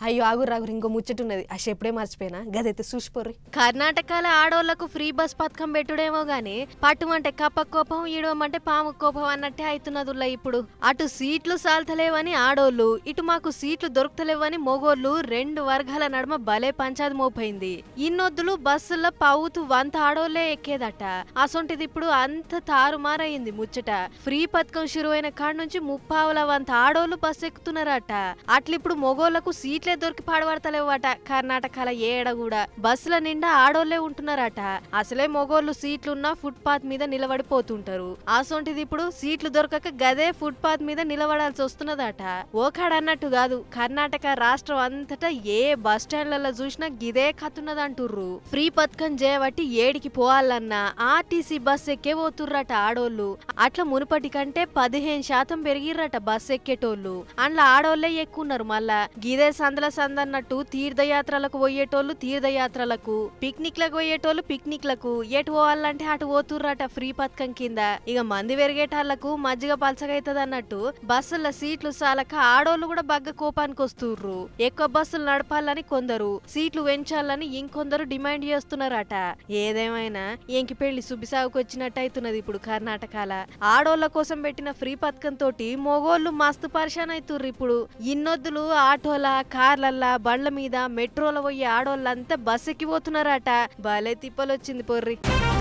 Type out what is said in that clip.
అయ్యో ఆగురు ఆగురు ఇంకో ముచ్చటున్నది ఆ ఎప్పుడే మర్చిపోయినా గదైతే చూసిపోర్రి కర్ణాటకలో ఆడోళ్లకు ఫ్రీ బస్ పథకం పెట్టుడేమో గాని పట్టుమంటే కప్ప కోపం ఈడవమంటే పాము కోపం అన్నట్టే అవుతున్నదుల్లా ఇప్పుడు అటు సీట్లు సాల్తలేవని ఆడోళ్ళు ఇటు మాకు సీట్లు దొరుకుతలేవని మొగోళ్ళు రెండు వర్గాల నడుమ భలే పంచాది మోపైంది ఇన్నొద్దులు బస్సుల్లో పౌతు వంత ఆడోళ్లే ఎక్కేదట అసొంటిది ఇప్పుడు అంత తారుమారయింది ముచ్చట ఫ్రీ పథకం షురువైన కాడ నుంచి ముప్పావుల వంత ఆడోళ్ళు బస్సు ఎక్కుతున్నారట అట్లిప్పుడు మొగోళ్లకు సీట్లే దొరికి పాడబడతలేవట కర్ణాటకల ఏడ కూడా బస్సుల నిండా ఆడోళ్లే ఉంటున్నారట అసలే మొగోళ్ళు సీట్లున్నా ఫుట్ పాత్ మీద నిలబడిపోతుంటారు అసొంటిది ఇప్పుడు సీట్లు దొరకక గదే ఫుట్ పాత్ మీద నిలబడాల్సి వస్తున్నదట ఓకాడన్నట్టు కాదు కర్ణాటక రాష్ట్రం అంతటా ఏ బస్ స్టాండ్లలో చూసినా గిదే కత్తున్నదంటుర్రు ఫ్రీ పథకం చేయబట్టి ఏడికి పోవాలన్నా ఆర్టీసీ బస్ ఎక్కే పోతుర్రట ఆడోళ్ళు అట్లా మునుపటి కంటే పదిహేను శాతం పెరిగిర్రట బస్ ఎక్కేటోళ్ళు అందులో ఆడోళ్లే ఎక్కున్నారు మళ్ళా గిదే సందల సందన్నట్టు తీర్థయాత్రలకు పోయేటోళ్ళు తీర్థయాత్రలకు పిక్నిక్లకు పోయేటోళ్ళు పిక్నిక్లకు ఎటు పోవాలంటే అటు పోతుర్రట ఫ్రీ పథకం కింద ఇక మంది పెరిగేటాళ్లకు మజ్జిగ పలసగైతది అన్నట్టు బస్సుల సీట్లు సాలక ఆడోళ్ళు కూడా బగ్గ కోపానికి వస్తుర్రు ఎక్కువ బస్సులు నడపాలని కొందరు సీట్లు పెంచాలని ఇంకొందరు డిమాండ్ చేస్తున్నారట ఏదేమైనా ఎంకి పెళ్లి సుబిసాగుకు వచ్చినట్టు అవుతున్నది ఇప్పుడు కర్ణాటకల ఆడోళ్ళ కోసం పెట్టిన ఫ్రీ పథకం తోటి మొగోళ్ళు మస్తు పరిశాన్ అవుతుర్రు ఇప్పుడు ఇన్నొద్దులు ఆటోల కార్లల్లా బండ్ల మీద మెట్రోల పోయే ఆడోళ్ళంతా బస్ ఎక్కిపోతున్నారట భలే తిప్పలొచ్చింది పొర్రి